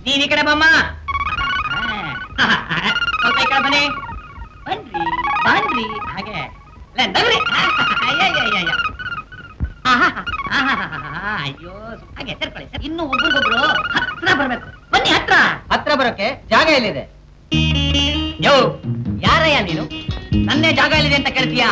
ನೀನ್ ಈ ಕಡೆ ಬಮ್ಮ ಸ್ವಲ್ಪ ಈ ಕಡೆ ಬನ್ನಿ ಬನ್ರಿ ಬನ್ರಿ ಹಾಗೆ ಇಲ್ಲ, ನಗ್ರಿ ಅಯ್ಯಯ್ಯಯ್ಯಯ್ಯ. ಆಹಾ, ಆಹಾಹಾಹಾ, ಅಯ್ಯೋ ಸ್ವಲ್ಪ ಹಾಗೆ ಸೇರ್ಕೊಳ್ಳಿ ಸರ್. ಇನ್ನು ಒಬ್ರಿಗೊಬ್ರು ಹತ್ರ ಬರ್ಬೇಕು ಬನ್ನಿ ಹತ್ರ ಹತ್ರ ಬರೋಕೆ ಜಾಗ ಎಲ್ಲಿದೆ ಯೋ ಯಾರಯ್ಯ ನೀನು ನನ್ನೇ ಜಾಗ ಎಲ್ಲಿದೆ ಅಂತ ಕೇಳ್ತೀಯಾ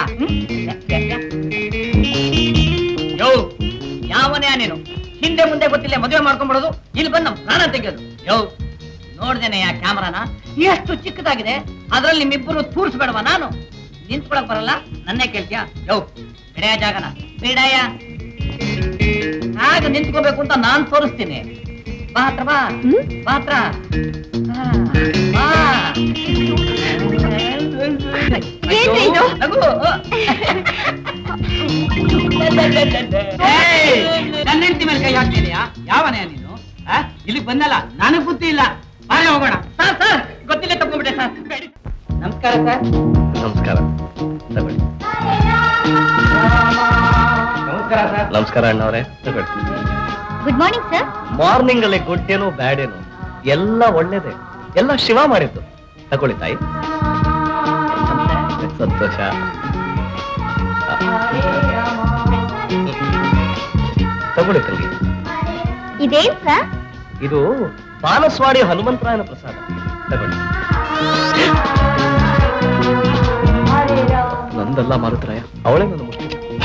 ಯೋ ಯಾವನೇ ನೀನು ಹಿಂದೆ ಮುಂದೆ ಗೊತ್ತಿಲ್ಲ ಮದುವೆ ಮಾಡ್ಕೊಂಡ್ಬಿಡೋದು ಇಲ್ಲಿ ಬಂದು ನಮ್ ಪ್ರಾಣ ತೆಗೆಯೋದು ಯೋ ನೋಡ್ದೇನೆ ಆ ಕ್ಯಾಮರಾನ ಎಷ್ಟು ಚಿಕ್ಕದಾಗಿದೆ ಅದ್ರಲ್ಲಿ ನಿಮ್ಮಿಬ್ಬರು ತೂರ್ಸ್ಬೇಡವಾ ನಾನು ನಿಂತ್ಕೊಳಕ್ ಬರಲ್ಲ ನನ್ನೇ ಕೇಳ್ತೀಯಾ ಯೋ ಬಿಡಯ ಜಾಗನ ಬಿಡಯ ಹಾಗೆ ನಿಂತ್ಕೋಬೇಕು ಅಂತ ನಾನ್ ತೋರಿಸ್ತೀನಿ ಬಾ ಹತ್ರ ಬಾ ಬಾ ಹತ್ರ ಆ, ಬಾ. ಏನ್ರಿ ಇದು? ನಗು. ಏಯ್! ನನ್ನ ಹೆಂಡತಿ ಮೇಲೆ ಕೈ ಹಾಕ್ತಿದ್ಯಾ ಯಾವನೇ ನೀನು ಆ? ಇಲ್ಲಿ ಬಂದಲ್ಲ ನನಗ್ ಬುದ್ಧಿ ಇಲ್ಲ ಬಾರೆ ಹೋಗೋಣ ಸರ್ ಸರ್ ಗೊತ್ತಿಲ್ಲ ತಗೊಂಡ್ಬಿಟ್ಟೆ ಸರ್ ಬೇಡಿ ನಮಸ್ಕಾರ ಸರ್ ನಮಸ್ಕಾರ ತಗೊಳ್ಳಿ ನಮಸ್ಕಾರ ಸರ್ ನಮಸ್ಕಾರ ಅಣ್ಣವ್ರೆ ತಗೊಳ್ಳಿ ಗುಡ್ ಮಾರ್ನಿಂಗ್ ಸರ್ ಮಾರ್ನಿಂಗ್ ಅಲ್ಲಿ ಗುಡ್ ಏನು ಬ್ಯಾಡ್ ಏನು ಎಲ್ಲ ಒಳ್ಳೇದೆ ಎಲ್ಲ ಶಿವ ಮಾಡಿದ್ದು ತಗೊಳ್ಳಿ ತಾಯಿ ಸಂತೋಷ ತಗೊಳ್ಳಿ ತಂಗಿ ಇದೇನ್ ಸರ್ ಇದು ಬಾನಸ್ವಾಡಿ ಹನುಮಂತರಾಯನ ಪ್ರಸಾದ ತಗೊಳ್ಳಿ ನಂದಲ್ಲ ಮಾರುತರಾಯ ಅವಳೇ ನನ್ನ ಮುಖ್ಯ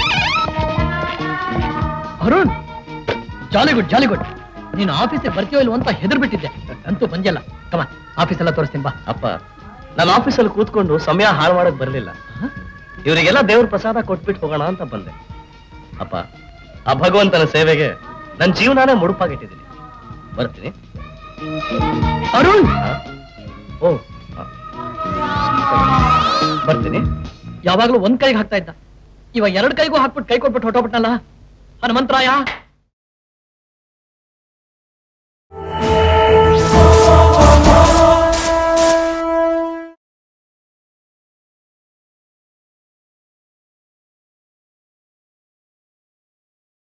Arun jolly good jolly good ನೀನು ಆಫೀಸಿಗೆ ಬರ್ತೀಯೋ ಇಲ್ವೋ ಅಂತ ಹೆದರ್ ಬಿಟ್ಟಿದ್ದೆ ಅಂತೂ ಬಂಜಲ್ಲ ಕಮ ಆಫೀಸ್ ಎಲ್ಲ ತೋರಿಸ್ತೀನಿ ಬಾ ಅಪ್ಪ ನಾನು ಆಫೀಸಲ್ಲಿ ಕೂತ್ಕೊಂಡು ಸಮಯ ಹಾಳು ಮಾಡಕ್ ಬರ್ಲಿಲ್ಲ ಇವರಿಗೆಲ್ಲ ದೇವ್ರ ಪ್ರಸಾದ ಕೊಟ್ಬಿಟ್ಟು ಹೋಗೋಣ ಅಂತ ಬಂದೆ ಅಪ್ಪ ಆ ಭಗವಂತನ ಸೇವೆಗೆ ನನ್ನ ಜೀವನಾನೇ ಮುಡುಪಾಗಿಟ್ಟಿದ್ದೀನಿ ಬರ್ತೀನಿ ಅರುಣ್ ಆ? ಓ ಆ. ಬರ್ತೀನಿ ಯಾವಾಗ್ಲೂ ಒಂದ್ ಕೈಗೆ ಹಾಕ್ತಾ ಇದ್ದ ಇವಾಗ ಎರಡ್ ಕೈಗೂ ಹಾಕ್ಬಿಟ್ಟು ಕೈ ಕೊಟ್ಬಿಟ್ಟು ಹೊಟ್ಟೋಗ್ಬಿಟ್ನಲ್ಲ ಹನುಮಂತರಾಯ